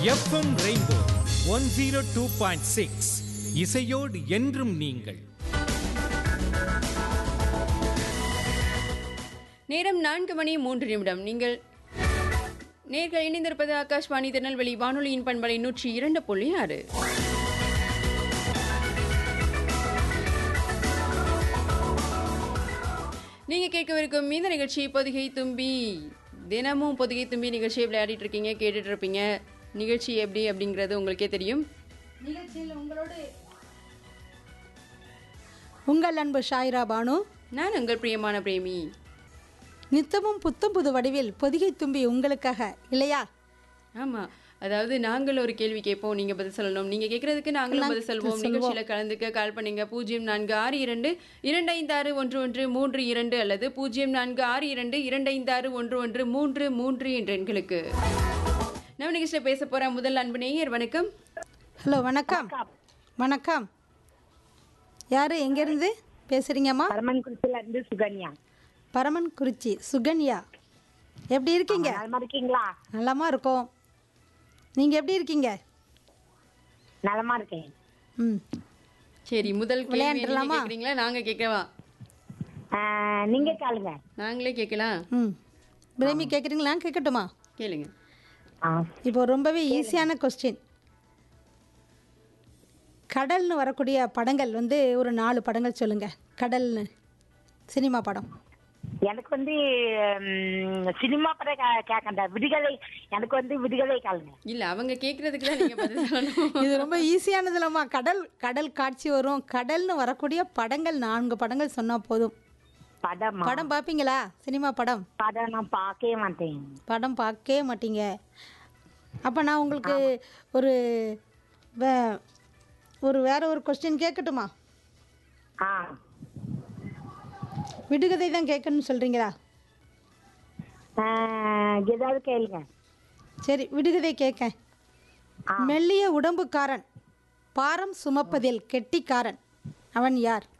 FM rainbow one zero two point six இசையோடு என்றும் நீங்கள் நேரம் நான்கு மணி மூன்று நிமிடம் நீங்கள் நேர்கள் இணைந்திருப்பது ஆகாஷ்வாணி திருநெல்வேலி வானொலியின் பண்பலை நூற்றி இரண்டு புள்ளி ஆறு நீங்க கேட்கவிருக்கும் இந்த நிகழ்ச்சி பொதிகை தும்பி தினமும் பொதிகை தும்பி நிகழ்ச்சியை விளையாடிட்டு இருக்கீங்க கேட்டுட்டு இருப்பீங்க நிகழ்ச்சி எப்படி அப்படிங்கிறது உங்களுக்கே தெரியும் நிகழ்ச்சியில் உங்களோடு உங்கள் அன்பு ஷாயிரா பானு நான் உங்கள் பிரியமான பிரேமி நித்தமும் புத்தம் புது வடிவில் பொதிகை தும்பி உங்களுக்காக இல்லையா ஆமா அதாவது நாங்கள் ஒரு கேள்வி கேட்போம் நீங்க பதில் சொல்லணும் நீங்க கேட்கறதுக்கு நாங்களும் பதில் சொல்வோம் நிகழ்ச்சியில கலந்துக்க கால் பண்ணுங்க பூஜ்ஜியம் நான்கு ஆறு இரண்டு இரண்டு ஐந்து ஆறு ஒன்று ஒன்று மூன்று இரண்டு அல்லது பூஜ்ஜியம் நான்கு ஆறு இரண்டு இரண்டு ஐந்து ஆறு ஒன்று ஒன்று மூன்று மூன்று என்ற எண்களுக்கு நம்ம நிகழ்ச்சியில பேச போற முதல் அன்பு நேயர் வணக்கம் ஹலோ வணக்கம் வணக்கம் யாரு எங்கேருந்து பேசுறீங்கம்மா பரமன் குறிச்சில இருந்து சுகன்யா பரமன் குறிச்சி சுகன்யா எப்படி இருக்கீங்க நலமா இருக்கீங்களா நலமா இருக்கோம் நீங்கள் எப்படி இருக்கீங்க நலமா இருக்கேன் ம் சரி முதல் கேள்வி நீங்க விளையாண்டுடலாமா? கேக்குறீங்களா நாங்க கேட்கவா ஆஹ், நீங்க கேளுங்க நாங்களே கேட்கலாம் ம் பிரேமி கேட்குறீங்களா கேட்கட்டுமா கேளுங்க ஆஹ், இப்போ ரொம்பவே ஈஸியான கொஸ்டின் கடல்னு வரக்கூடிய படங்கள் வந்து ஒரு நாலு படங்கள் சொல்லுங்க கடல்னு சினிமா படம் எனக்கு வந்து ம், சினிமா படம் கே- கேட்கണ്ട விடுதலை எனக்கு வந்து விடுதலை கேளுங்க இல்ல அவங்க கேக்குறதுக்கு தான் நீங்க பதில் சொல்லணும் இது ரொம்ப ஈஸியானதுலம்மா கடல் கடல் காட்சி வரும் கடல்னு வரக்கூடிய படங்கள் நான்கு படங்கள் சொன்னா போதும் படம் படம் பார்ப்பீங்களா சினிமா படம் படம் நான் பார்க்கவே மாட்டேன் படம் பார்க்கவே மாட்டீங்க அப்போ நான் உங்களுக்கு ஒரு வே ஒரு வேற ஒரு கொஸ்டின் கேட்கட்டுமா ஆ விடுகதை தான் கேட்கணும்னு சொல்கிறீங்களா ஆஹ், ஏதாவது கேளுங்க சரி விடுகதை கேட்க ஆ. மெல்லிய உடம்புக்காரன் பாரம் சுமப்பதில் கெட்டிக்காரன் அவன் யார்